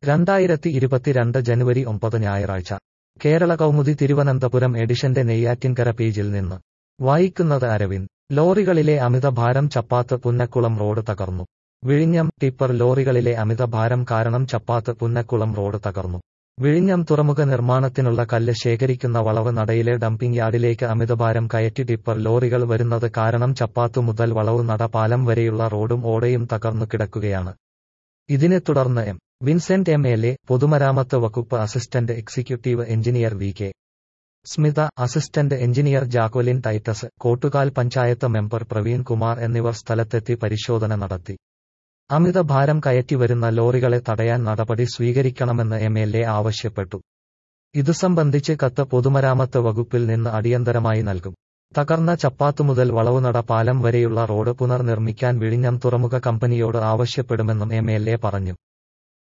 രണ്ടായിരത്തി ഇരുപത്തിരണ്ട് ജനുവരി ഒമ്പത് ഞായറാഴ്ച കേരള കൗമുദി തിരുവനന്തപുരം എഡിഷന്റെ നെയ്യാറ്റിൻകര പേജിൽ നിന്ന് വായിക്കുന്നത് അരവിന്ദ് ലോറികളിലെ അമിതഭാരം ചപ്പാത്ത് പുന്നക്കുളം റോഡ് തകർന്നു വിഴിഞ്ഞം ടിപ്പർ ലോറികളിലെ അമിതഭാരം കാരണം ചപ്പാത്ത് പുന്നക്കുളം റോഡ് തകർന്നു വിഴിഞ്ഞം തുറമുഖ നിർമ്മാണത്തിനുള്ള കല്ല് ശേഖരിക്കുന്ന വളവ് നടയിലെ ഡംപിംഗ് യാർഡിലേക്ക് അമിതഭാരം കയറ്റി ടിപ്പർ ലോറികൾ വരുന്നത് കാരണം ചപ്പാത്തു മുതൽ വളവ് നട പാലം വരെയുള്ള റോഡും ഓടയും തകർന്നു കിടക്കുകയാണ് ഇതിനെ തുടർന്ന് M Vincent M L A പൊതുമരാമത്ത് വകുപ്പ് assistant executive engineer V K Smitha assistant engineer Jacqueline Titus Kottukal panchayat member Praveen Kumar എന്നിവർ സ്ഥലത്തെത്തി പരിശോധന നടത്തി അമിത ഭാരം കയറ്റി വരുന്ന ലോറികളെ തടയാൻ നടപടി സ്വീകരിക്കണമെന്ന് എം എൽ എ ആവശ്യപ്പെട്ടു ഇതു സംബന്ധിച്ച് കത്ത് പൊതുമരാമത്ത് വകുപ്പിൽ നിന്ന് അടിയന്തരമായി നൽകും തകർന്ന ചപ്പാത്തു മുതൽ വളവുനട പാലം വരെയുള്ള റോഡ് പുനർനിർമ്മിക്കാൻ വിഴിഞ്ഞം തുറമുഖ കമ്പനിയോട് ആവശ്യപ്പെടുമെന്നും എം എൽ എ പറഞ്ഞു